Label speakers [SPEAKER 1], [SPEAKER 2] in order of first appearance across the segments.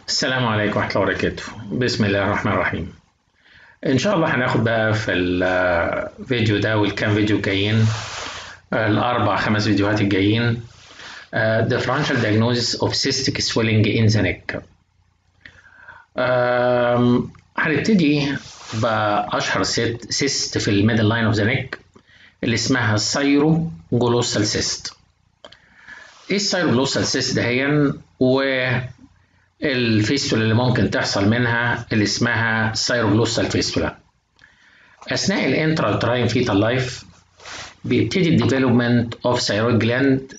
[SPEAKER 1] السلام عليكم ورحمة الله وبركاته بسم الله الرحمن الرحيم إن شاء الله هناخد بقى في الفيديو ده والكام فيديو جايين الأربع خمس فيديوهات الجايين uh, differential diagnosis of cystic swelling in the neck um, هنبتدي بأشهر ست سيست في الميدل لاين اوف ذا نيك اللي اسمها السايرو جلوسال سيست ايه السايرو جلوسال سيست دهيا و الفيستولا اللي ممكن تحصل منها اللي اسمها سايروجلوسال فيستولا اثناء الانترا فيتال لايف بيبتدي الديفلوبمنت اوف ثايرويد جلاند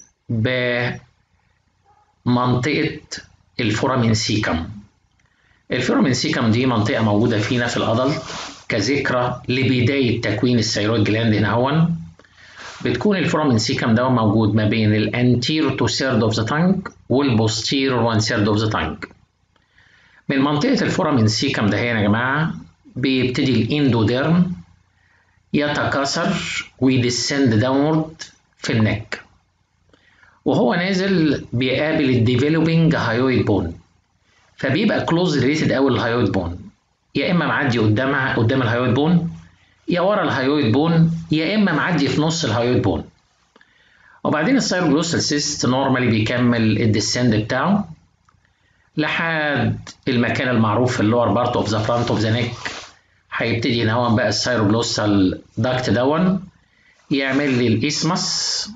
[SPEAKER 1] بمنطقه الفورامين سيكم الفورامين سيكم دي منطقه موجوده فينا في الادلت كذكرى لبدايه تكوين الثايرويد جلاند هنا هون بتكون الفورامين سيكم ده موجود ما بين الانتيرو تو سيرد اوف ذا تانج والبوستيرور وان سيرد اوف ذا تانج من منطقة الفورامين سيكم ده يا جماعة بيبتدي الاندوديرم يتكاثر ويدسند داونورد في النك وهو نازل بيقابل الديفلوبينج هايويد بون فبيبقى كلوز ريليتد قوي للهايويد بون يا اما معدي قدامها قدام الهايويد بون يا ورا الهايويد بون يا اما معدي في نص الهايويد بون وبعدين السايروجلوسال سيست نورمالي بيكمل الديسند بتاعه لحد المكان المعروف في اللور بارت اوف ذا فرونت اوف ذا نيك هيبتدي ان هو بقى السايروجلوسال داكت دون يعمل لي الاسمس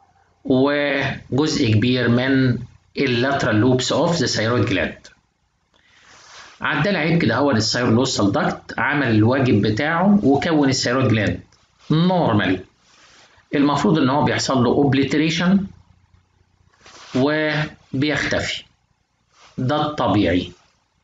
[SPEAKER 1] وجزء كبير من اللاترال لوبس اوف ذا ثايرويد جلاند عدى العيب كده هو السايروجلوسال داكت عمل الواجب بتاعه وكون الثايرويد جلاند نورمالي المفروض ان هو بيحصل له اوبليتريشن وبيختفي ده الطبيعي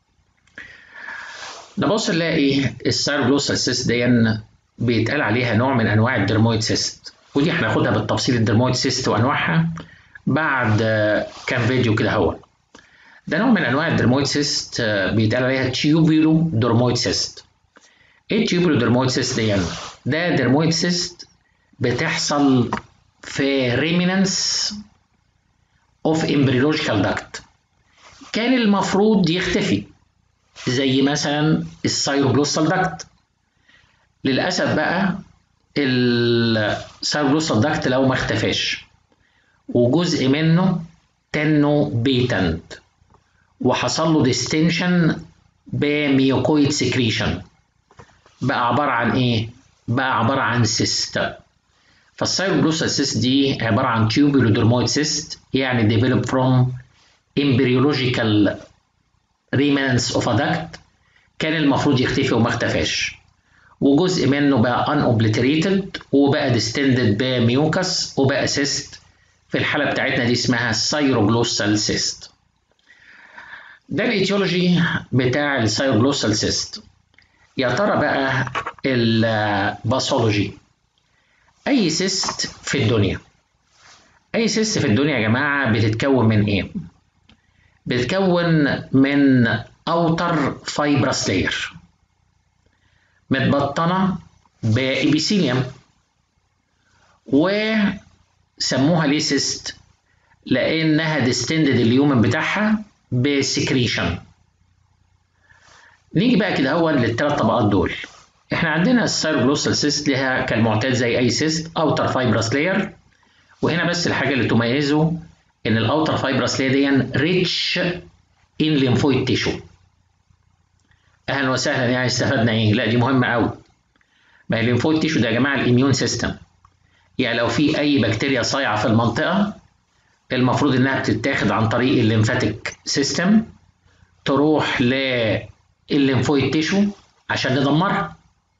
[SPEAKER 1] نبص نلاقي السايروجلوسال سيست دي بيتقال عليها نوع من انواع الدرمويد سيست ودي هناخدها بالتفصيل الدرمويد سيست وانواعها بعد كام فيديو كده هو ده نوع من انواع الدرمويد سيست بيتقال عليها تيوبيلو درمويد سيست ايه تيوبيلو درمويد سيست دي ده درمويد سيست بتحصل في ريمينانس اوف امبريولوجيكال داكت كان المفروض يختفي زي مثلا السايروجلوسال داكت للاسف بقى السايروجلوسال داكت لو ما اختفاش وجزء منه تنه بيتنت وحصل له ديستنشن بميوكويد سكريشن بقى عباره عن ايه بقى عباره عن سيست فالسايروجلوسال سيست دي عباره عن تيوبولودرمويد سيست يعني ديفلوب فروم embryological remnants of a duct كان المفروض يختفي وما اختفاش وجزء منه بقى unobliterated وبقى distended بميوكس وبقى سيست في الحالة بتاعتنا دي اسمها سايروجلوسال سيست ده الايتيولوجي بتاع السايروجلوسال سيست يا ترى بقى الباثولوجي اي سيست في الدنيا اي سيست في الدنيا يا جماعه بتتكون من ايه بتتكون من اوتر فايبرس لاير متبطنه بابيثيليوم وسموها ليه سيست لانها ديستندد اليومن بتاعها بسكريشن نيجي بقى كده هو للثلاث طبقات دول احنا عندنا السيروجلوسال سيست ليها كالمعتاد زي اي سيست اوتر فايبرس لاير وهنا بس الحاجه اللي تميزه ان الاوتر فايبرس لاير دي ريتش ان ليمفويد تيشو اهلا وسهلا يعني استفدنا ايه لا دي مهمه قوي ما هي الليمفويد تيشو ده يا جماعه الاميون سيستم يعني لو في اي بكتيريا صايعه في المنطقه المفروض انها بتتاخد عن طريق الليمفاتيك سيستم تروح للليمفويد تيشو عشان ندمرها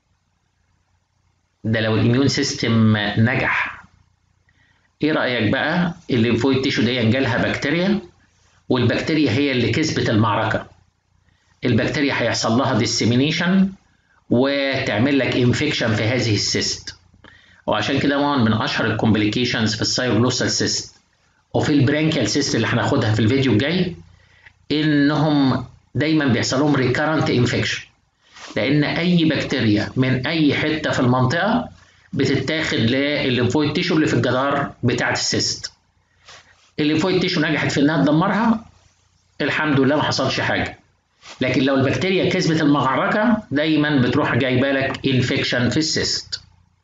[SPEAKER 1] ده لو الاميون سيستم نجح ايه رايك بقى الليمفويد تيشو دي جالها بكتيريا والبكتيريا هي اللي كسبت المعركه البكتيريا هيحصل لها ديسيمينيشن وتعمل لك انفكشن في هذه السيست وعشان كده من اشهر الكومبليكيشنز في السايروجلوسال سيست وفي البرانكيال سيست اللي هناخدها في الفيديو الجاي انهم دايما بيحصل لهم ريكارنت انفكشن لان اي بكتيريا من اي حته في المنطقه بتتاخد للليمفويد تيشو اللي في الجدار بتاعه السيست الليمفويد تيشو نجحت في انها تدمرها الحمد لله ما حصلش حاجه لكن لو البكتيريا كسبت المعركه دايما بتروح جايبه لك انفكشن في السيست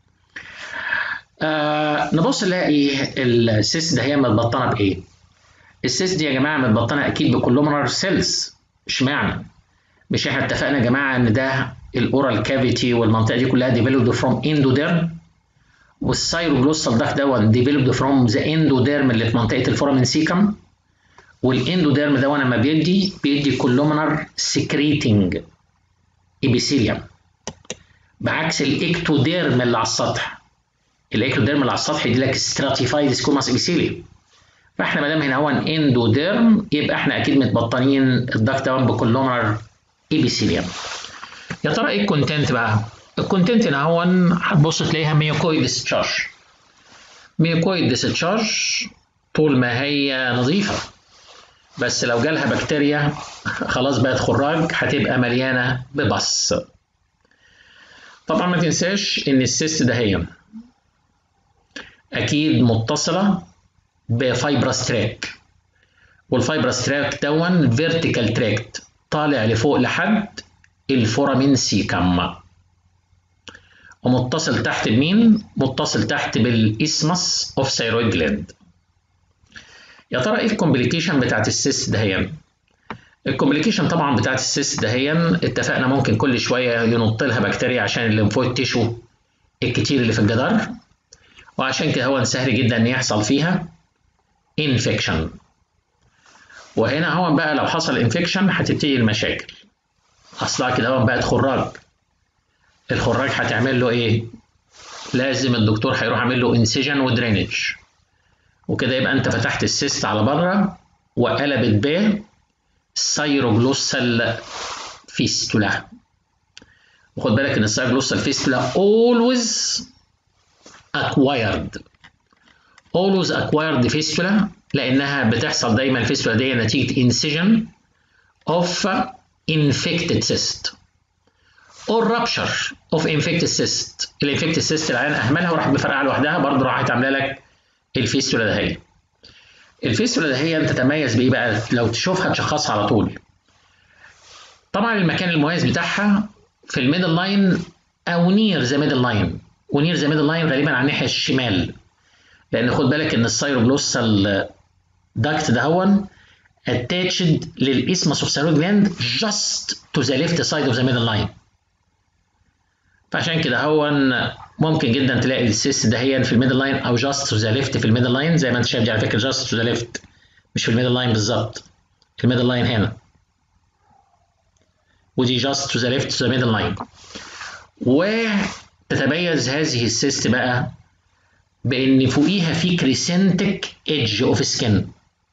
[SPEAKER 1] آه نبص نلاقي السيست ده هي متبطنه بايه السيست دي يا جماعه متبطنه اكيد بكولومنار سيلز اشمعنى مش احنا اتفقنا يا جماعه ان ده الاورال كافيتي والمنطقه دي كلها ديفلوبد فروم اندوديرم والسايروجلوسال داك دون ديفلوبد فروم ذا اندوديرم اللي في منطقه الفورامين سيكم والاندوديرم ده لما بيدي بيدي كولومنار سكريتنج ابيثيليوم بعكس الاكتوديرم اللي على السطح الاكتوديرم اللي على السطح يدي لك ستراتيفايد سكوماس ابيثيليوم فاحنا ما دام هنا هو اندوديرم يبقى احنا اكيد متبطنين الدكت دون بكولومنار ابيثيليوم يا ترى ايه الكونتنت بقى الكونتنت هنا هو هتبص تلاقيها ميوكويد ديسشارج ميوكويد ديسشارج طول ما هي نظيفه بس لو جالها بكتيريا خلاص بقت خراج هتبقى مليانه ببص طبعا ما تنساش ان السيست ده هي اكيد متصله بفايبرس تراك والفايبرس تراك دون فيرتيكال تراكت طالع لفوق لحد الفورامين سيكم ومتصل تحت بمين؟ متصل تحت بالاسمس اوف ثيرويد جلاند يا ترى ايه الكومبليكيشن بتاعت السيست دهيا؟ الكومبليكيشن طبعا بتاعت السيست دهيا اتفقنا ممكن كل شويه ينط لها بكتيريا عشان الليمفويد تيشو الكتير اللي في الجدار وعشان كده هو سهل جدا ان يحصل فيها انفكشن وهنا هو بقى لو حصل انفكشن هتبتدي المشاكل اصلها كده هو بقت خراج الخراج هتعمل له ايه لازم الدكتور هيروح عامل له انسجن ودرينج وكده يبقى انت فتحت السيست على بره وقلبت ب سايروجلوسال فيستولا وخد بالك ان السايروجلوسال فيستولا always acquired always acquired fistula لانها بتحصل دايما الفيستولا دي نتيجه انسجن of infected cyst or rupture of infected cyst الانفكتد cyst العيان اهملها وراحت مفرقعه لوحدها برضه راحت عامله لك الفيستولا ده هي الفيستولا ده هي انت تتميز بايه بقى لو تشوفها تشخصها على طول طبعا المكان المميز بتاعها في الميدل لاين او نير ذا ميدل لاين ونير ذا ميدل لاين غالبا على الناحيه الشمال لان خد بالك ان السايروجلوسال داكت ده هون attached للاسمس اوف ثيرويد جلاند just to the left side of the middle line فعشان كده هو ممكن جدا تلاقي السيس ده هي في الميدل لاين او جاست تو ذا ليفت في الميدل لاين زي ما انت شايف دي على فكره جاست تو ذا ليفت مش في الميدل لاين بالظبط في الميدل لاين هنا ودي جاست تو ذا ليفت تو ذا ميدل لاين وتتميز هذه السيست بقى بان فوقيها في كريسنتك ايدج اوف سكين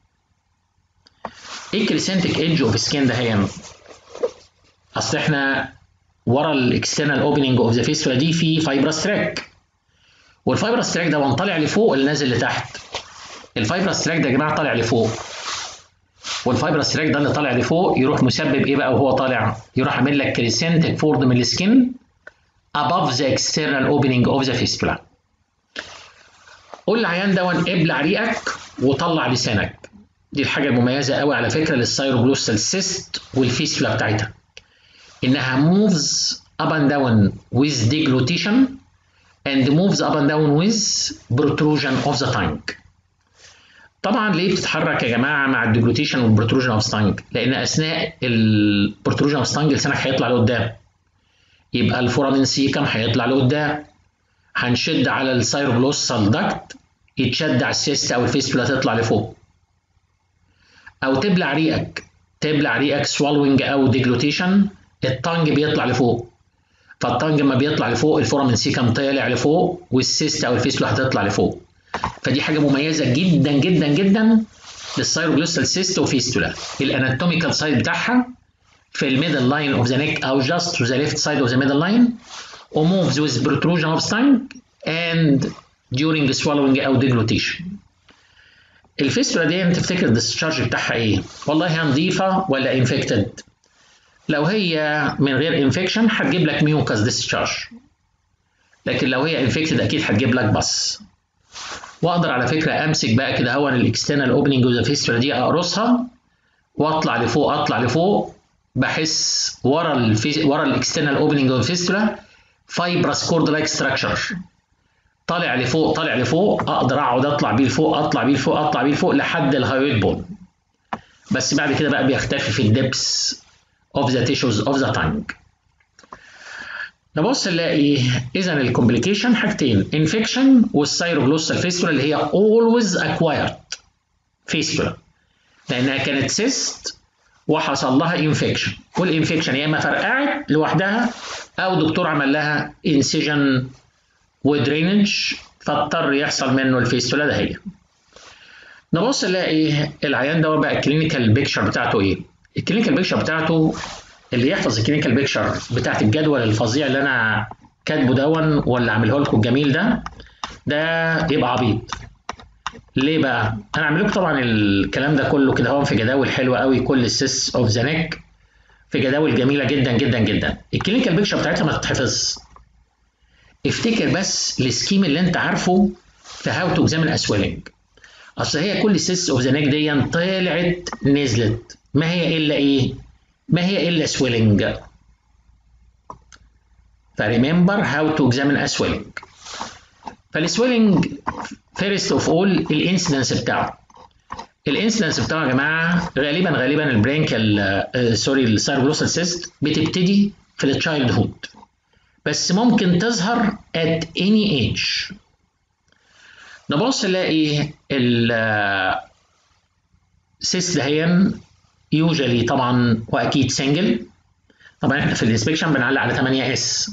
[SPEAKER 1] ايه كريسنتك ايدج اوف سكين ده هي اصل احنا ورا الاكسترنال اوبننج اوف ذا فيستولا دي في فايبرس تراك والفايبرس تراك ده وان طالع لفوق ولا نازل لتحت الفايبرس تراك ده يا جماعه طالع لفوق والفايبرس تراك ده اللي طالع لفوق يروح مسبب ايه بقى وهو طالع يروح عامل لك كريسنتك فورد من السكين above the external opening of the fistula قول للعيان ده ابلع ريقك وطلع لسانك دي الحاجه المميزه قوي على فكره للسايروجلوسال سيست والفيستولا بتاعتها انها moves up and down with deglutition and moves up and down with protrusion of the tongue طبعا ليه بتتحرك يا جماعه مع الديجلوتيشن والبروتروجن اوف ستانج لان اثناء البروتروجن اوف ستانج لسانك هيطلع لقدام يبقى الفورامين سيكم هيطلع لقدام هنشد على السايروجلوسال داكت يتشد على السيست او الفيستولا تطلع لفوق او تبلع ريقك تبلع ريقك سوالوينج او ديجلوتيشن التانج بيطلع لفوق فالتانج لما بيطلع لفوق الفورامين سيكم طالع لفوق والسيست او الفيستولا هتطلع لفوق فدي حاجه مميزه جدا جدا جدا للسايروجلوسال سيست وفيستولا الاناتوميكال سايد بتاعها في الميدل لاين اوف ذا نيك او جاست تو ذا ليفت سايد اوف ذا ميدل لاين وموفز with protrusion of tongue and during swallowing او deglutition الفيستولا دي تفتكر الديسشارج بتاعها ايه؟ والله هي نظيفه ولا انفكتد؟ لو هي من غير انفكشن هتجيب لك ميوكاس ديسشارج لكن لو هي انفكتد اكيد هتجيب لك بص واقدر على فكره امسك بقى كده هو الاكسترنال اوبننج اوف ذا فيستولا دي اقرصها واطلع لفوق اطلع لفوق بحس ورا الفي... ورا الاكسترنال اوبننج اوف فيستولا فايبرس كورد لايك ستراكشر طالع لفوق طالع لفوق اقدر اقعد اطلع بيه لفوق اطلع بيه لفوق اطلع بيه لفوق لحد الهايويد بون بس بعد كده بقى بيختفي في الدبس اوف ذا تيشوز اوف ذا تانج نبص نلاقي اذا الكومبليكيشن حاجتين انفكشن والسيروجلوسال فيستولا اللي هي اولويز اكوايرد فيستولا لانها كانت سيست وحصل لها انفكشن والانفكشن يا اما فرقعت لوحدها او دكتور عمل لها انسجن ودرينج فاضطر يحصل منه الفيستولا ده هي نبص نلاقي العيان ده بقى الكلينيكال بيكشر بتاعته ايه الكلينيكال بيكشر بتاعته اللي يحفظ الكلينيكال بيكشر بتاعت الجدول الفظيع اللي انا كاتبه دون ولا عامله لكم الجميل ده ده يبقى عبيط ليه بقى؟ انا عامل لكم طبعا الكلام ده كله كده هو في جداول حلوه قوي كل السيس اوف ذا نيك في جداول جميله جدا جدا جدا الكلينيكال بيكشر بتاعتها ما تتحفظ افتكر بس السكيم اللي انت عارفه في هاو تو اكزامين اسويلنج اصل هي كل السيس اوف ذا نيك دي طلعت نزلت ما هي الا ايه؟ ما هي الا سويلنج فريمبر هاو تو اكزامين اسويلنج فالسويلنج فيرست اوف اول الانسيدنس بتاعه الانسيدنس بتاعه يا جماعه غالبا غالبا البرينكال سوري السيرجلوسال سيست بتبتدي في التشايلد هود بس ممكن تظهر at any age نبص نلاقي السيست دهيا يوجالي طبعا واكيد سنجل طبعا احنا في الانسبكشن بنعلق على 8 اس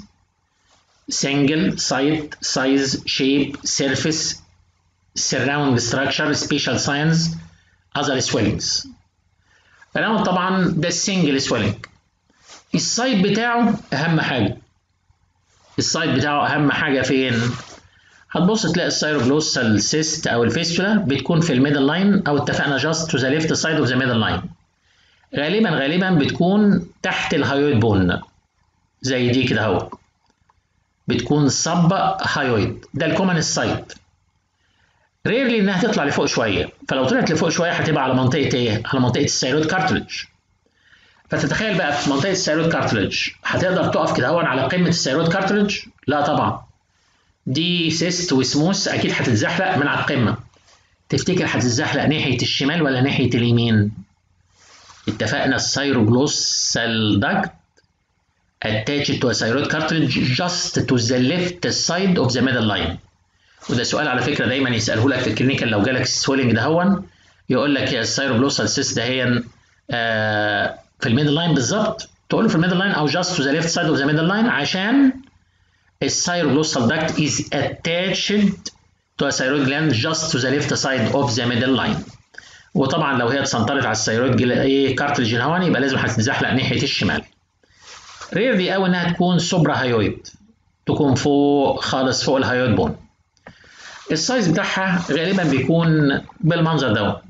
[SPEAKER 1] single site size shape surface surround structure special signs other swellings فنعمل طبعا ده السنجل swelling السايت بتاعه اهم حاجه السايت بتاعه اهم حاجه فين هتبص تلاقي السيروجلوسال سيست او الفيستولا بتكون في الميدل لاين او اتفقنا جاست تو ذا ليفت سايد اوف ذا ميدل لاين غالبا غالبا بتكون تحت الهايويد بون زي دي كده اهو بتكون صب هايويد ده الكومن سايت ريرلي انها تطلع لفوق شويه فلو طلعت لفوق شويه هتبقى على منطقه ايه على منطقه الثيرويد كارتلج فتتخيل بقى في منطقه الثيرويد كارتلج هتقدر تقف كده هون على قمه الثيرويد كارتلج لا طبعا دي سيست وسموث اكيد هتتزحلق من على القمه تفتكر هتتزحلق ناحيه الشمال ولا ناحيه اليمين اتفقنا السيروجلوسال داكت attached to a thyroid cartilage just to the left side of the middle line وده سؤال على فكره دايما يساله لك في الكلينيكال لو جالك سويلنج ده هون يقول لك يا السيروجلوسال سيست ده هي آه في الميدل لاين بالظبط تقول له في الميدل لاين او just to the left side of the middle line عشان السيروجلوسال duct is attached to a thyroid gland just to the left side of the middle line وطبعا لو هي اتسنطرت على الثيرويد ايه كارتلج الهواني يبقى لازم هتتزحلق ناحيه الشمال ريرلي قوي انها تكون سوبرا هايويد تكون فوق خالص فوق الهايويد بون السايز بتاعها غالبا بيكون بالمنظر ده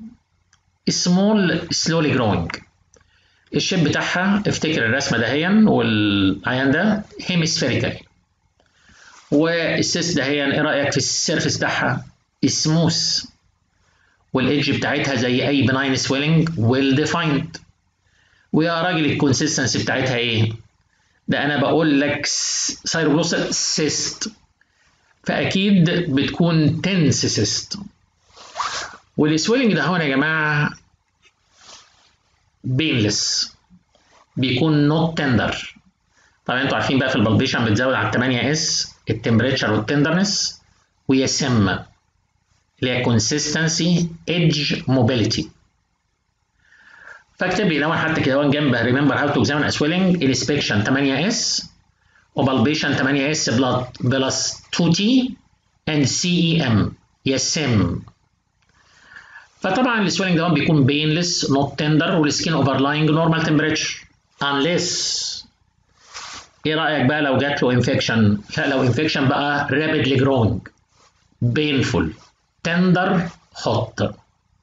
[SPEAKER 1] سمول سلولي جروينج الشيب بتاعها افتكر الرسمه دهيا والعيان ده هيمسفيريكال والسيس دهيا ايه رايك في السيرفس بتاعها سموث والايدج بتاعتها زي اي بناين سويلنج ويل ديفايند ويا راجل الكونسيستنسي بتاعتها ايه ده انا بقول لك سيروجلوسال سيست فاكيد بتكون تنس سيست والسويلنج ده هون يا جماعه بينلس بيكون نوت تندر طبعا انتوا عارفين بقى في البلبيشن بتزود على 8 اس التمبريتشر والتندرنس ويسم اللي هي consistency edge mobility فاكتب لي لو حتى كده جنب remember how to examine a swelling inspection 8s وبالبيشن 8s بلس 2t and CEM يسم فطبعا السويلنج ده بيكون painless not tender والسكين overlying normal temperature unless ايه رايك بقى لو جات له انفكشن لا لو انفكشن بقى rapidly growing painful tender hot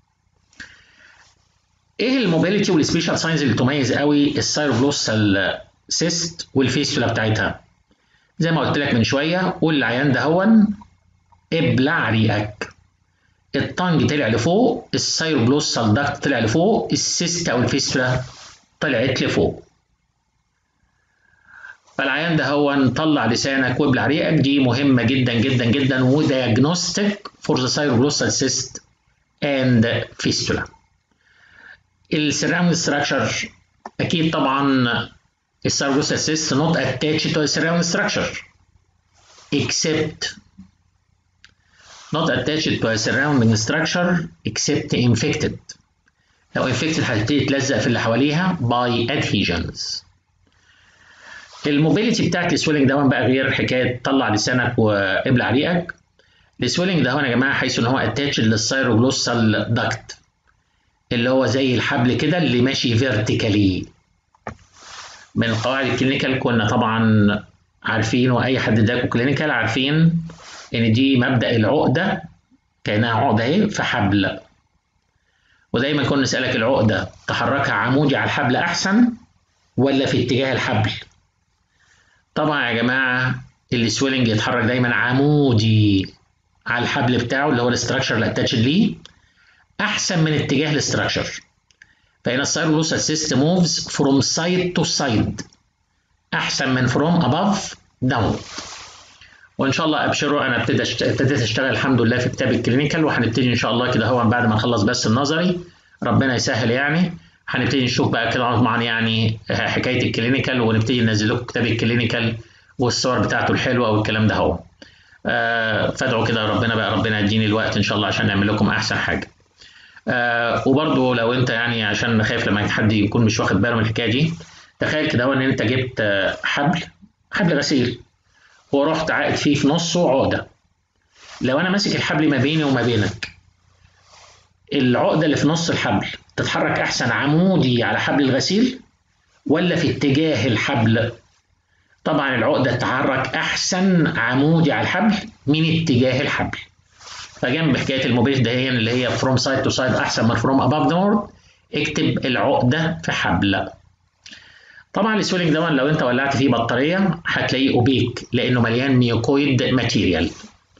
[SPEAKER 1] ايه الموبيليتي والسبيشال ساينز اللي تميز قوي السيروجلوسال سيست والفيستولا بتاعتها زي ما قلت لك من شويه قول للعيان ده هون ابلع ريقك التانج طلع لفوق السايروجلوسال داكت طلع لفوق السيست او الفيستولا طلعت لفوق فالعيان ده هو نطلع لسانك وابلع ريقك دي مهمه جدا جدا جدا ودياجنوستيك فور ذا سايروجلوسال سيست اند فيستولا السيراميك ستراكشر اكيد طبعا السايروجلوسال سيست not attached to a ceramic structure except not attached to a surrounding structure except infected لو infected هتبتدي تلزق في اللي حواليها by adhesions الموبيليتي بتاعت السويلنج ده بقى غير حكايه طلع لسانك وابلع ريقك السويلنج ده يا جماعه حيث ان هو اتاتش للسيروجلوسال داكت اللي هو زي الحبل كده اللي ماشي فيرتيكالي من قواعد الكلينيكال كنا طبعا عارفين واي حد اداكوا كلينيكال عارفين ان دي مبدا العقده كانها عقده اهي في حبل ودايما كنا نسالك العقده تحركها عمودي على الحبل احسن ولا في اتجاه الحبل طبعا يا جماعه السويلنج يتحرك دايما عمودي على الحبل بتاعه اللي هو الاستراكشر اللي اتاتشد ليه احسن من اتجاه الاستراكشر فهنا السايروجلوسال سيست موفز فروم سايد تو سايد احسن من فروم اباف داون وان شاء الله ابشروا انا ابتديت ابتديت اشتغل الحمد لله في كتاب الكلينيكال وهنبتدي ان شاء الله كده هو بعد ما نخلص بس النظري ربنا يسهل يعني هنبتدي نشوف بقى كده طبعا يعني حكايه الكلينيكال ونبتدي ننزل لكم كتاب الكلينيكال والصور بتاعته الحلوه والكلام ده هو آه فادعوا كده ربنا بقى ربنا يديني الوقت ان شاء الله عشان نعمل لكم احسن حاجه آه وبرضه لو انت يعني عشان خايف لما حد يكون مش واخد باله من الحكايه دي تخيل كده ان انت جبت حبل حبل غسيل ورحت عائد فيه في نصه عقده لو انا ماسك الحبل ما بيني وما بينك العقده اللي في نص الحبل تتحرك احسن عمودي على حبل الغسيل ولا في اتجاه الحبل طبعا العقده تتحرك احسن عمودي على الحبل من اتجاه الحبل فجنب حكايه الموبيل ده هي اللي هي فروم سايد تو سايد احسن من فروم اباف داون اكتب العقده في حبل طبعا السويلنج ده لو انت ولعت فيه بطاريه هتلاقيه اوبيك لانه مليان ميوكويد ماتيريال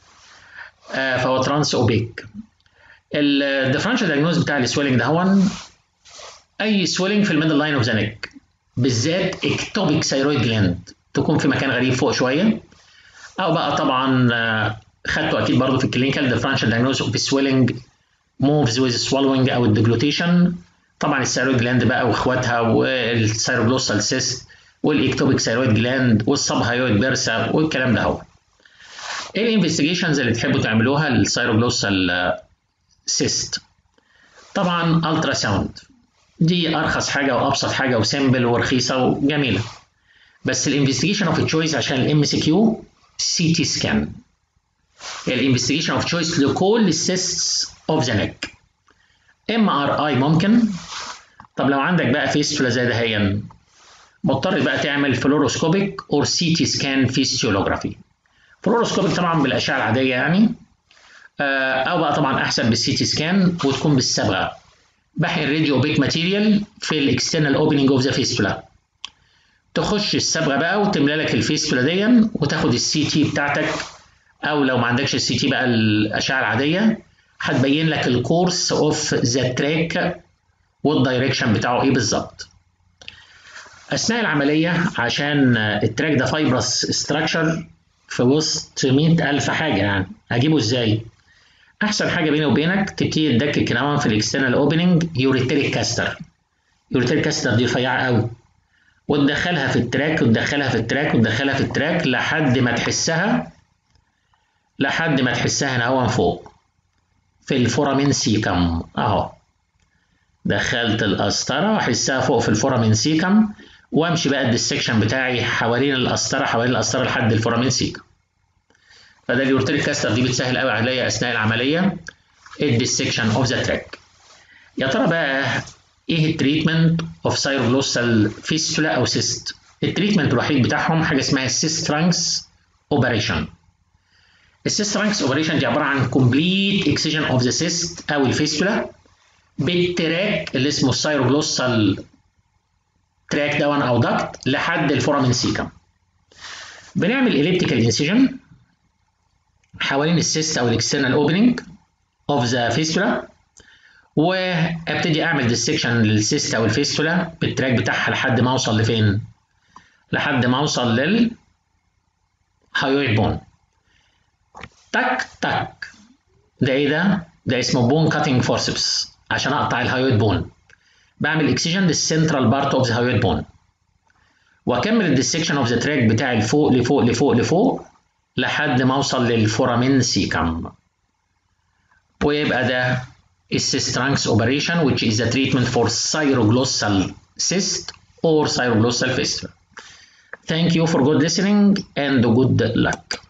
[SPEAKER 1] آه فهو ترانس اوبيك الديفرنشال دايجنوز بتاع السويلنج ده هو اي سويلنج في الميدل لاين اوف ذا نيك بالذات اكتوبيك ثايرويد جلاند تكون في مكان غريب فوق شويه او بقى طبعا آه خدته اكيد برضه في الكلينيكال ديفرنشال دايجنوز اوف سويلنج موفز ويز سوالوينج او الديجلوتيشن طبعا الثايرويد جلاند بقى واخواتها والثايروجلوسال سيست والاكتوبيك ثايرويد جلاند والسبهايويد بيرسا والكلام ده هو ايه الانفستيجيشنز اللي تحبوا تعملوها للثايروجلوسال سيست طبعا الترا ساوند دي ارخص حاجه وابسط حاجه وسيمبل ورخيصه وجميله بس الانفستيجيشن اوف تشويس عشان الام سي كيو سي تي سكان الانفستيجيشن اوف تشويس لكل السيستس اوف ذا نيك ام ار اي ممكن طب لو عندك بقى فيستولا زي دهيا مضطر بقى تعمل فلوروسكوبيك اور سي تي سكان فيستيولوجرافي فلوروسكوبيك طبعا بالاشعه العاديه يعني او بقى طبعا احسن بالسي تي سكان وتكون بالصبغه بحقن راديو بيك ماتيريال في الاكسترنال اوبننج اوف ذا فيستولا تخش الصبغه بقى وتملى لك الفيستولا دي وتاخد السي تي بتاعتك او لو ما عندكش السي تي بقى الاشعه العاديه هتبين لك الكورس اوف ذا تراك والدايركشن بتاعه ايه بالظبط اثناء العمليه عشان التراك ده فايبرس ستراكشر في وسط 100000 حاجه يعني هجيبه ازاي احسن حاجه بيني وبينك تبتدي تدكك كده في الاكسترنال اوبننج يوريتريك كاستر يوريتريك كاستر دي رفيعه قوي وتدخلها في التراك وتدخلها في التراك وتدخلها في التراك لحد ما تحسها لحد ما تحسها هنا هو فوق في الفورامين سيكم اهو دخلت القسطرة واحسها فوق في الفورامين سيكم وامشي بقى الديسكشن بتاعي حوالين القسطرة حوالين القسطرة لحد الفورامين سيكم فده اليورتريك كاستر دي بتسهل قوي عليا اثناء العملية الديسكشن اوف ذا تراك يا ترى بقى ايه التريتمنت اوف سايروجلوسال فيستولا او سيست التريتمنت الوحيد بتاعهم حاجه اسمها السيست ترانكس اوبريشن السيست ترانكس اوبريشن دي عباره عن كومبليت اكسجن اوف ذا سيست او الفيستولا بالتراك اللي اسمه السايروجلوسال تراك دون او داكت لحد الفورامين سيكم بنعمل اليبتيكال انسيجن حوالين السيست او الاكسترنال اوبننج of the fistula وابتدي اعمل ديسكشن للسيستا والفيستولا بالتراك بتاعها لحد ما اوصل لفين؟ لحد ما اوصل لل هايويد بون تك تك ده ايه ده؟ ده اسمه بون كاتنج فورسبس عشان اقطع الهايويد بون بعمل اكسجن للسنترال بارت اوف ذا هايويد بون واكمل الديسكشن اوف ذا تراك بتاعي لفوق لفوق لفوق لفوق لحد ما اوصل للفورامين سيكم ويبقى ده السيسترانكس اوبريشن which is a treatment for cyroglossal cyst or cyroglossal fistula. Thank you for good listening and good luck.